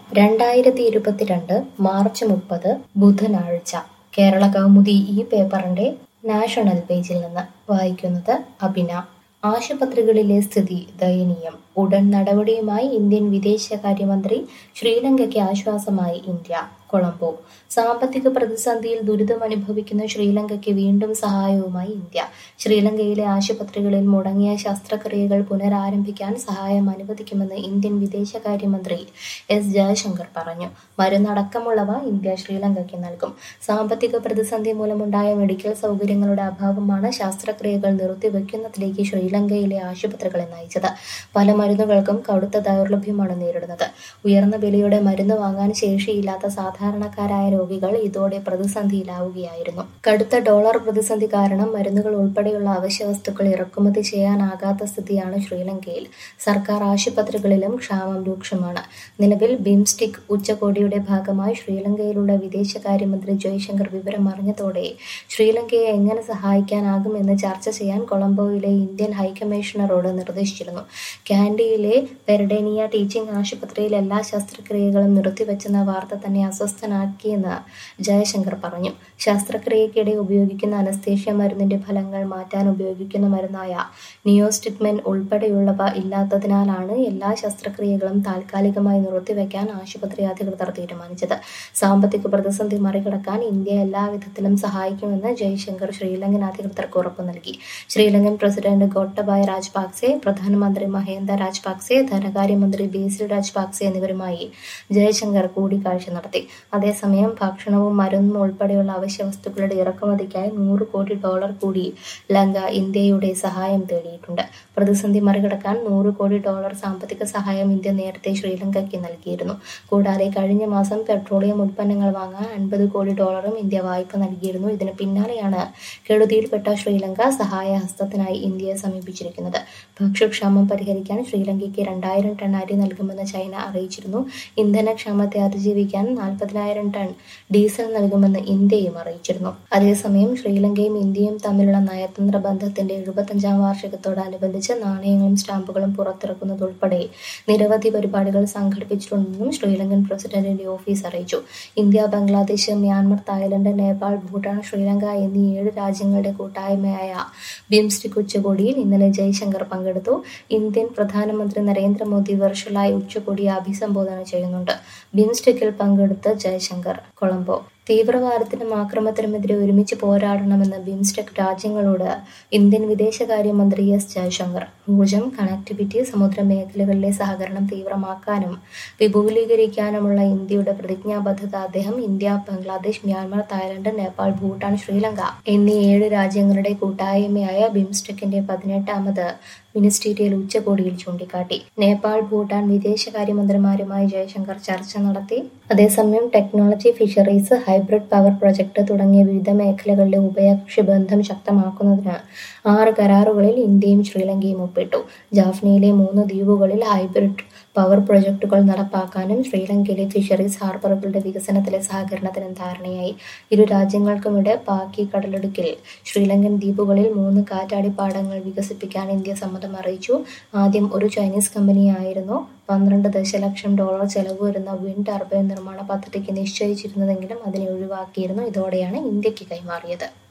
രണ്ടായിരത്തി ഇരുപത്തിരണ്ട് മാർച്ച് മുപ്പത് ബുധനാഴ്ച കേരള കൗമുദി ഈ പേപ്പറിന്റെ നാഷണൽ പേജിൽ നിന്ന് വായിക്കുന്നത് അഭിന ആശുപത്രികളിലെ സ്ഥിതി ദയനീയം ഉടൻ നടപടിയുമായി ഇന്ത്യൻ വിദേശകാര്യമന്ത്രി ശ്രീലങ്കയ്ക്ക് ആശ്വാസമായി ഇന്ത്യ കൊളംബോ സാമ്പത്തിക പ്രതിസന്ധിയിൽ ദുരിതമനുഭവിക്കുന്ന ശ്രീലങ്കയ്ക്ക് വീണ്ടും സഹായവുമായി ഇന്ത്യ ശ്രീലങ്കയിലെ ആശുപത്രികളിൽ മുടങ്ങിയ ശസ്ത്രക്രിയകൾ പുനരാരംഭിക്കാൻ സഹായം അനുവദിക്കുമെന്ന് ഇന്ത്യൻ വിദേശകാര്യമന്ത്രി എസ് ജയശങ്കർ പറഞ്ഞു മരുന്നടക്കമുള്ളവ ഇന്ത്യ ശ്രീലങ്കയ്ക്ക് നൽകും സാമ്പത്തിക പ്രതിസന്ധി മൂലമുണ്ടായ മെഡിക്കൽ സൗകര്യങ്ങളുടെ അഭാവമാണ് ശസ്ത്രക്രിയകൾ നിർത്തിവെക്കുന്നതിലേക്ക് ശ്രീലങ്കയിലെ ആശുപത്രികളെ നയിച്ചത് പല മരുന്നുകൾക്കും കടുത്ത ദൗർലഭ്യമാണ് നേരിടുന്നത് ഉയർന്ന വിലയുടെ മരുന്ന് വാങ്ങാൻ ശേഷിയില്ലാത്ത സാധാരണക്കാരായ രോഗികൾ ഇതോടെ പ്രതിസന്ധിയിലാവുകയായിരുന്നു കടുത്ത ഡോളർ പ്രതിസന്ധി കാരണം മരുന്നുകൾ ഉൾപ്പെടെയുള്ള അവശ്യ വസ്തുക്കൾ ഇറക്കുമതി ചെയ്യാനാകാത്ത സ്ഥിതിയാണ് ശ്രീലങ്കയിൽ സർക്കാർ ആശുപത്രികളിലും ക്ഷാമം രൂക്ഷമാണ് നിലവിൽ ബിംസ്റ്റിക് ഉച്ചകോടിയുടെ ഭാഗമായി ശ്രീലങ്കയിലുള്ള വിദേശകാര്യമന്ത്രി ജയശങ്കർ വിവരം അറിഞ്ഞതോടെ ശ്രീലങ്കയെ എങ്ങനെ സഹായിക്കാനാകുമെന്ന് ചർച്ച ചെയ്യാൻ കൊളംബോയിലെ ഇന്ത്യൻ ഹൈക്കമ്മീഷണറോട് നിർദ്ദേശിച്ചിരുന്നു കാൻഡിയിലെ പെരഡേനിയ ടീച്ചിംഗ് ആശുപത്രിയിൽ എല്ലാ ശസ്ത്രക്രിയകളും നിർത്തിവെച്ചെന്ന വാർത്ത തന്നെ അസ്വസ്ഥനാക്കിയെന്ന് ജയശങ്കർ പറഞ്ഞു ശസ്ത്രക്രിയയ്ക്കിടെ ഉപയോഗിക്കുന്ന അനസ്തേഷ്യ മരുന്നിന്റെ ഫലങ്ങൾ മാറ്റാൻ ഉപയോഗിക്കുന്ന മരുന്നായ നിയോസ്റ്റിക്മെൻ ഉൾപ്പെടെയുള്ളവ ഇല്ലാത്തതിനാലാണ് എല്ലാ ശസ്ത്രക്രിയകളും താൽക്കാലികമായി നിർത്തിവെക്കാൻ ആശുപത്രി അധികൃതർ തീരുമാനിച്ചത് സാമ്പത്തിക പ്രതിസന്ധി മറികടക്കാൻ ഇന്ത്യ എല്ലാവിധത്തിലും സഹായിക്കുമെന്ന് ജയശങ്കർ ശ്രീലങ്കൻ അധികൃതർക്ക് ഉറപ്പു നൽകി ശ്രീലങ്കൻ പ്രസിഡന്റ് ഗോട്ടബായ രാജപാക്സെ പ്രധാനമന്ത്രി മഹേന്ദ രാജപാക്സെ ധനകാര്യമന്ത്രി ബേസിൽ രാജപാക്സെ എന്നിവരുമായി ജയശങ്കർ കൂടിക്കാഴ്ച നടത്തി അതേസമയം ഭക്ഷണവും മരുന്നും ഉൾപ്പെടെയുള്ള അവശ്യ വസ്തുക്കളുടെ ഇറക്കുമതിക്കായി നൂറ് കോടി ഡോളർ കൂടി ലങ്ക ഇന്ത്യയുടെ സഹായം തേടിയിട്ടുണ്ട് പ്രതിസന്ധി മറികടക്കാൻ നൂറ് കോടി ഡോളർ സാമ്പത്തിക സഹായം ഇന്ത്യ നേരത്തെ ശ്രീലങ്കയ്ക്ക് നൽകിയിരുന്നു കൂടാതെ കഴിഞ്ഞ മാസം പെട്രോളിയം ഉൽപ്പന്നങ്ങൾ വാങ്ങാൻ അൻപത് കോടി ഡോളറും ഇന്ത്യ വായ്പ നൽകിയിരുന്നു ഇതിന് പിന്നാലെയാണ് കെടുതിയിൽപ്പെട്ട ശ്രീലങ്ക സഹായ ഹസ്തത്തിനായി ഇന്ത്യയെ സമീപിച്ചിരിക്കുന്നത് ഭക്ഷ്യക്ഷാമം പരിഹരിക്കാൻ ശ്രീലങ്കയ്ക്ക് രണ്ടായിരം ടൺ അരി നൽകുമെന്ന് ചൈന അറിയിച്ചിരുന്നു ഇന്ധനക്ഷാമത്തെ അതിജീവിക്കാൻ നാൽപ്പതിനായിരം ടൺ ഡീസൽ നൽകുമെന്ന് ഇന്ത്യയും അറിയിച്ചിരുന്നു അതേസമയം ശ്രീലങ്കയും ഇന്ത്യയും തമ്മിലുള്ള നയതന്ത്ര ബന്ധത്തിന്റെ എഴുപത്തഞ്ചാം വാർഷികത്തോടനുബന്ധിച്ച് നാണയങ്ങളും സ്റ്റാമ്പുകളും പുറത്തിറക്കുന്നതുൾപ്പെടെ നിരവധി പരിപാടികൾ സംഘടിപ്പിച്ചിട്ടുണ്ടെന്നും ശ്രീലങ്കൻ പ്രസിഡന്റിന്റെ ഓഫീസ് അറിയിച്ചു India Bangladesh Myanmar Thailand Nepal Bhutan Sri Lanka എന്നീ ഏഴ് രാജ്യങ്ങളുടെ കൂട്ടായ്മയായ ബിംസ്റ്റിക് ഉച്ചകോടിയിൽ ഇന്നലെ ജയശങ്കർ പങ്കെടുത്തു ഇന്ത്യൻ പ്രധാനമന്ത്രി നരേന്ദ്രമോദി വെർച്വലായി ഉച്ചകോടിയെ അഭിസംബോധന ചെയ്യുന്നുണ്ട് ബിംസ്റ്റിക്കിൽ പങ്കെടുത്ത ജയശങ്കർ കൊളംബോ തീവ്രവാദത്തിനും ആക്രമണത്തിനുമെതിരെ ഒരുമിച്ച് പോരാടണമെന്ന് ബിംസ്റ്റെക് രാജ്യങ്ങളോട് ഇന്ത്യൻ വിദേശകാര്യമന്ത്രി എസ് ജയശങ്കർ ഊർജം കണക്ടിവിറ്റി സമുദ്ര മേഖലകളിലെ സഹകരണം തീവ്രമാക്കാനും വിപുലീകരിക്കാനുമുള്ള ഇന്ത്യയുടെ പ്രതിജ്ഞാബദ്ധത അദ്ദേഹം India Bangladesh Myanmar Thailand Nepal Bhutan Sri Lanka എന്നീ ഏഴ് രാജ്യങ്ങളുടെ കൂട്ടായ്മയായ ബിംസ്റ്റെക്കിന്റെ പതിനെട്ടാമത് മിനിസ്റ്റീരിയൽ ഉച്ചകോടിയിൽ ചൂണ്ടിക്കാട്ടി നേപ്പാൾ ഭൂട്ടാൻ വിദേശകാര്യമന്ത്രിമാരുമായി ജയശങ്കർ ചർച്ച നടത്തി അതേസമയം technology fisheries hybrid power project തുടങ്ങിയ വിവിധ മേഖലകളിലെ ഉഭയകക്ഷി ബന്ധം ശക്തമാക്കുന്നതിന് ആറ് കരാറുകളിൽ ഇന്ത്യയും ശ്രീലങ്കയും ഒപ്പിട്ടു ജാഫ്നയിലെ മൂന്ന് ദ്വീപുകളിൽ ഹൈബ്രിഡ് പവർ പ്രൊജക്ടുകൾ നടപ്പാക്കാനും ശ്രീലങ്കയിലെ ഫിഷറീസ് ഹാർബറുകളുടെ വികസനത്തിലെ സഹകരണത്തിനും ധാരണയായി ഇരു രാജ്യങ്ങൾക്കുമിടെ പാക്കി കടലിടുക്കിൽ ശ്രീലങ്കൻ ദ്വീപുകളിൽ മൂന്ന് കാറ്റാടിപ്പാടങ്ങൾ വികസിപ്പിക്കാൻ ഇന്ത്യ സമ്മതം അറിയിച്ചു ആദ്യം ഒരു ചൈനീസ് കമ്പനിയായിരുന്നു പന്ത്രണ്ട് ദശലക്ഷം ഡോളർ ചെലവ് വരുന്ന വിൻഡ് ടർബൈൻ നിർമ്മാണ പദ്ധതിക്ക് നിശ്ചയിച്ചിരുന്നതെങ്കിലും അതിനെ ഒഴിവാക്കിയിരുന്നു ഇതോടെയാണ് ഇന്ത്യക്ക് കൈമാറിയത്